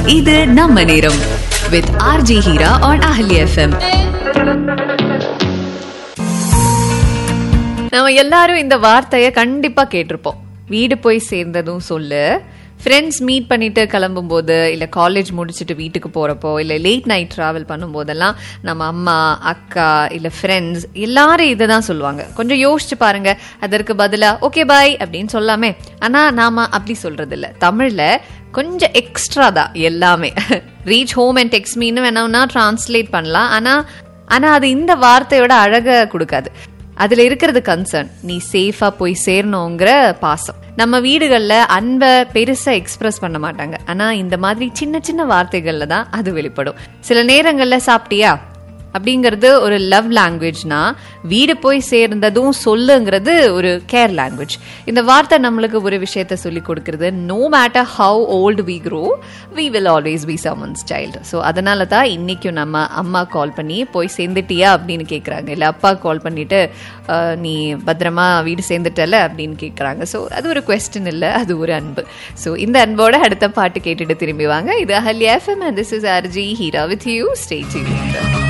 இது நம்ம நேரம் with RJ Heera on Ahalya FM நம்ம எல்லாரும் இந்த வார்த்தைய கண்டிப்பா கேட்டிருப்போம் வீடு போய் சேர்ந்ததும் சொல்லு ஃப்ரெண்ட்ஸ் மீட் பண்ணிட்டு கிளம்பும் போது இல்ல காலேஜ் முடிச்சுட்டு வீட்டுக்கு போறப்போ இல்ல லேட் நைட் டிராவல் பண்ணும் போதெல்லாம் நம்ம அம்மா அக்கா இல்ல ஃப்ரெண்ட்ஸ் எல்லாரும் இதை தான் சொல்லுவாங்க கொஞ்சம் யோசிச்சு பாருங்க அதற்கு பதிலா ஓகே பாய் அப்படின்னு சொல்லாமே ஆனா நாம அப்படி சொல்றது இல்ல தமிழ்ல கொஞ்சம் எக்ஸ்ட்ரா தான் எல்லாமே ரீச் ஹோம் அண்ட் டெக்ஸ்ட் மீன்னு வேணாம்னா டிரான்ஸ்லேட் பண்ணலாம் ஆனா ஆனா அது இந்த வார்த்தையோட அழக கொடுக்காது அதுல இருக்கிறது கன்சர்ன் நீ சேஃபா போய் சேரணுங்கிற பாசம் நம்ம வீடுகள்ல அன்பை பெருசா எக்ஸ்பிரஸ் பண்ண மாட்டாங்க ஆனா இந்த மாதிரி சின்ன சின்ன வார்த்தைகள்ல தான் அது வெளிப்படும் சில நேரங்கள்ல சாப்பிட்டியா அப்படிங்கிறது ஒரு லவ் லாங்குவேஜ்னா வீடு போய் சேர்ந்ததும் சொல்லுங்கிறது ஒரு கேர் லாங்குவேஜ் இந்த வார்த்தை நம்மளுக்கு ஒரு விஷயத்த சொல்லி கொடுக்கறது no matter how old we grow we will always be someone's child so அதனால தான் இன்னைக்கும் நம்ம அம்மா கால் பண்ணி போய் சேர்ந்துட்டியா அப்படின்னு கேட்குறாங்க இல்லை அப்பா கால் பண்ணிட்டு "அஹ், நீ பத்திரமா வீடு சேர்ந்துட்டல அப்படின்னு கேட்குறாங்க ஸோ அது ஒரு கொஸ்டின் இல்லை அது ஒரு அன்பு ஸோ இந்த அன்போட அடுத்த பாட்டு கேட்டுட்டு திரும்பி வாங்க இது Ahalya FM and this is RJ Heera with you stay tuned